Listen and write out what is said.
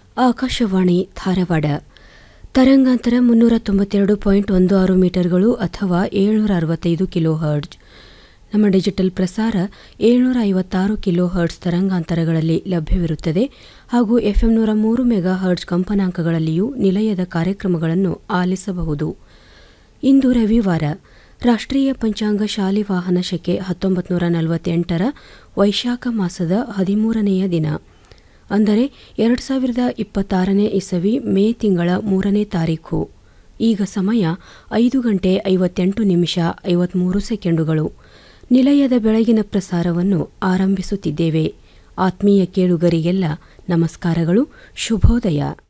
ಆಕಾಶವಾಣಿ ಧಾರವಾಡ ತರಂಗಾಂತರ ಮುನ್ನೂರ ತೊಂಬತ್ತೆರಡು ಪಾಯಿಂಟ್ ಒಂದು ಆರು ಮೀಟರ್ಗಳು ಅಥವಾ ಏಳ್ನೂರ ಅರವತ್ತೈದು ಕಿಲೋ ಹರ್ಟ್ಜ್ ನಮ್ಮ ಡಿಜಿಟಲ್ ಪ್ರಸಾರ ಏಳ್ನೂರ ಐವತ್ತಾರು ಕಿಲೋ ಹರ್ಟ್ಸ್ ತರಂಗಾಂತರಗಳಲ್ಲಿ ಲಭ್ಯವಿರುತ್ತದೆ ಹಾಗೂ ಎಫ್ಎಂ ನೂರ ಮೂರು ಮೆಗಾ ಹರ್ಟ್ಸ್ ಕಂಪನಾಂಕಗಳಲ್ಲಿಯೂ ನಿಲಯದ ಕಾರ್ಯಕ್ರಮಗಳನ್ನು ಆಲಿಸಬಹುದು ಇಂದು ರವಿವಾರ ರಾಷ್ಟ್ರೀಯ ಪಂಚಾಂಗ ಶಾಲಿವಾಹನ ಶಕೆ ಹತ್ತೊಂಬತ್ತು ನೂರ ನಲವತ್ತೆಂಟರ ವೈಶಾಖ ಮಾಸದ ಹದಿಮೂರನೆಯ ದಿನ ಅಂದರೆ ಎರಡು ಸಾವಿರದ ಇಪ್ಪತ್ತಾರನೇ ಇಸವಿ ಮೇ ತಿಂಗಳ ಮೂರನೇ ತಾರೀಖು ಈಗ ಸಮಯ ಐದು ಗಂಟೆ ಐವತ್ತೆಂಟು ನಿಮಿಷ ಐವತ್ಮೂರು ಸೆಕೆಂಡುಗಳು ನಿಲಯದ ಬೆಳಗಿನ ಪ್ರಸಾರವನ್ನು ಆರಂಭಿಸುತ್ತಿದ್ದೇವೆ ಆತ್ಮೀಯ ಕೇಳುಗರಿಗೆಲ್ಲ ನಮಸ್ಕಾರಗಳು ಶುಭೋದಯ